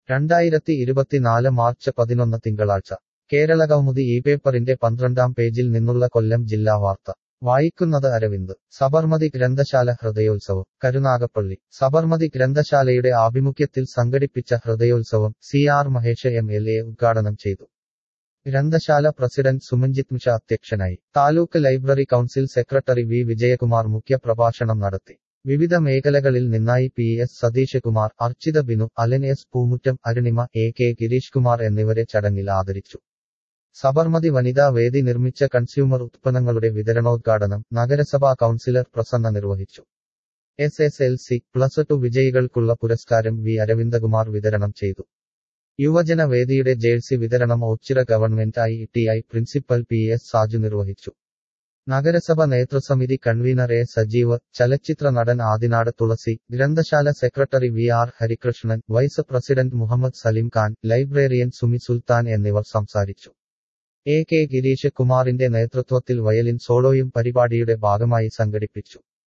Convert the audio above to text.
രണ്ടായിരത്തി ഇരുപത്തിനാല് മാർച്ച് പതിനൊന്ന് തിങ്കളാഴ്ച കേരള കൗമുദി ഈ പേപ്പറിന്റെ പന്ത്രണ്ടാം പേജിൽ നിന്നുള്ള കൊല്ലം ജില്ലാ വാർത്ത വായിക്കുന്നത് അരവിന്ദ് സബർമതി ഗ്രന്ഥശാല ഹൃദയോത്സവം കരുനാഗപ്പള്ളി സബർമതി ഗ്രന്ഥശാലയുടെ ആഭിമുഖ്യത്തിൽ സംഘടിപ്പിച്ച ഹൃദയോത്സവം C R Mahesh M L A ഉദ്ഘാടനം ചെയ്തു ഗ്രന്ഥശാല പ്രസിഡന്റ് സുമഞ്ജിത് മിഷ അധ്യക്ഷനായി taluk library council secretary V Vijayakumar മുഖ്യപ്രഭാഷണം നടത്തി വിവിധ മേഖലകളിൽ നിന്നായി P S Satheesh Kumar Archita Binu Alan S Poomuttam Arunima A K Gireesh Kumar എന്നിവരെ ചടങ്ങിൽ ആദരിച്ചു സബർമതി വനിതാ വേദി നിർമ്മിച്ച കൺസ്യൂമർ ഉത്പന്നങ്ങളുടെ വിതരണോദ്ഘാടനം നഗരസഭാ കൗൺസിലർ പ്രസന്ന നിർവഹിച്ചു S S L C plus two വിജയികൾക്കുള്ള പുരസ്കാരം വി അരവിന്ദകുമാർ വിതരണം ചെയ്തു യുവജന വേദിയുടെ ജേഴ്സി വിതരണം Oachira government I T I principal P S Saju നിർവഹിച്ചു നഗരസഭ നേതൃസമിതി കൺവീനർ എ സജീവ് ചലച്ചിത്ര നടൻ ആദിനാട് തുളസി ഗ്രന്ഥശാല secretary V R Harikrishnan vice president Muhammad Salim Khan librarian Sumi Sultan എന്നിവർ സംസാരിച്ചു എ കെ ഗിരീഷ് കുമാറിന്റെ നേതൃത്വത്തിൽ വയലിൻ സോളോയും പരിപാടിയുടെ ഭാഗമായി സംഘടിപ്പിച്ചു